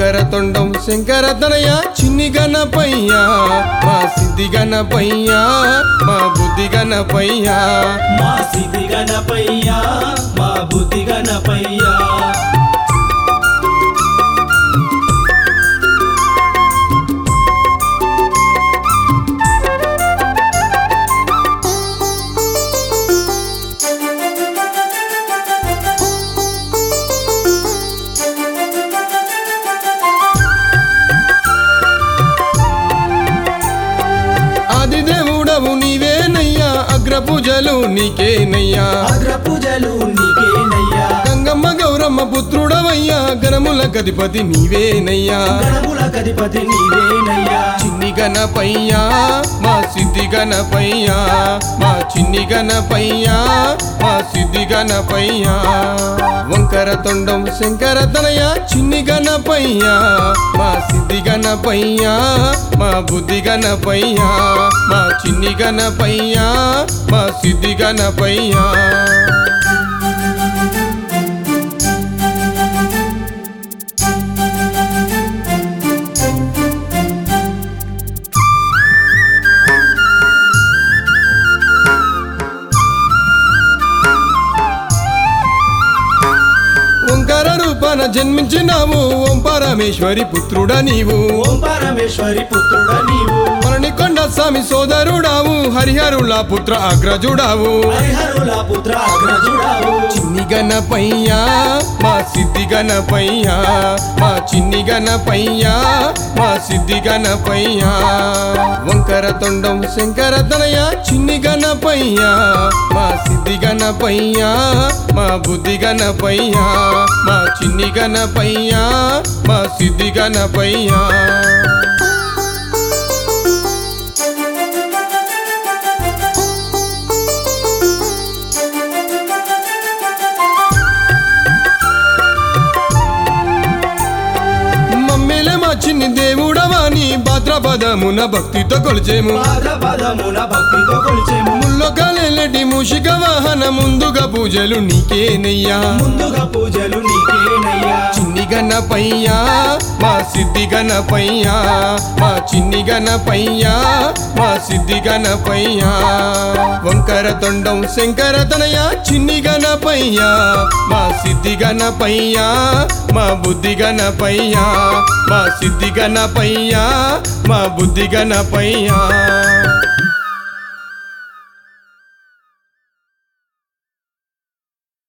వంకర తొండం శంకర తనయ చిన్ని గణపయ్య మా సిద్ధి గణపయ్య మా బుద్ధి గణపయ్య మా సిద్ధి గణపయ్యా మా బుద్ధి గణపయ్యా ఆదిదేవుడవు నీవేనయ్యా అగ్ర పూజలు నీకేనయ్యా అగ్ర పూజలు నీకేనయ్యా గంగమ్మ గౌరమ్మ పుత్రుడవయ్యా గణముల గదిపతి నీవేనయ్యా గణముల గణపతి నీవేనయ్యా చిన్ని గణపయ్యా మా సిద్ధి గణపయ్యా మా చిన్ని గణపయ్యా మా సిద్ధి గణపయ్యా వంకర తొండం శంకర తనయ చిన్ని గణపయ్యా మా సిద్ధి గణపయ్యా మా బుద్ధి గణపయ్యా మా చిన్ని గణపయ్యా మా సిద్ధి గణపయ్యా ఓంకార రూపాన జన్మించినావు ఓం పరమేశ్వరి పుత్రుడా నీవు ఓం పరమేశ్వరి పుత్రుడ నీవు మరణికొండ స్వామి సోదరుడావు హరిహరుల పుత్ర అగ్రజుడావు హరిహరుల పుత్ర అగ్రజుడావు చిన్ని గణపయ్యా మా సిద్ధి గణపయ్యా మా చిన్ని గణపయ్యా మా సిద్ధి గణపయ్యా వంకర తొండం శంకర తనయ చిన్ని గణపయ్యా మా సిద్ధి గణపయ్యా మా బుద్ధి గణపయ్యా మా చిన్ని గణపయ్యా మా సిద్ధి గణపయ్యా మమ్మేలే మా చిన్ని దేవుడవాని భాద్రపదమున భక్తితో కొలిచేము భాద్రపదమున భక్తితో కొలిచేము ముల్లొకలెల్లటి మూషిక వాహన ముందుగా పూజలు నీకేనయ్యా ముందుగా పూజలు నీకేనయ్యా చిన్ని గణపయ్యా మా సిద్ధి గణపయ్యా మా చిన్ని గణపయ్యా మా సిద్ధి గణపయ్యా వంకర తొండం శంకర తనయ చిన్ని గణపయ్యా మా సిద్ధి గణపయ్యా మా బుద్ధి గణపయ్యా మా సిద్ధి గణపయ్యా మా బుద్ధి గణపయ్యా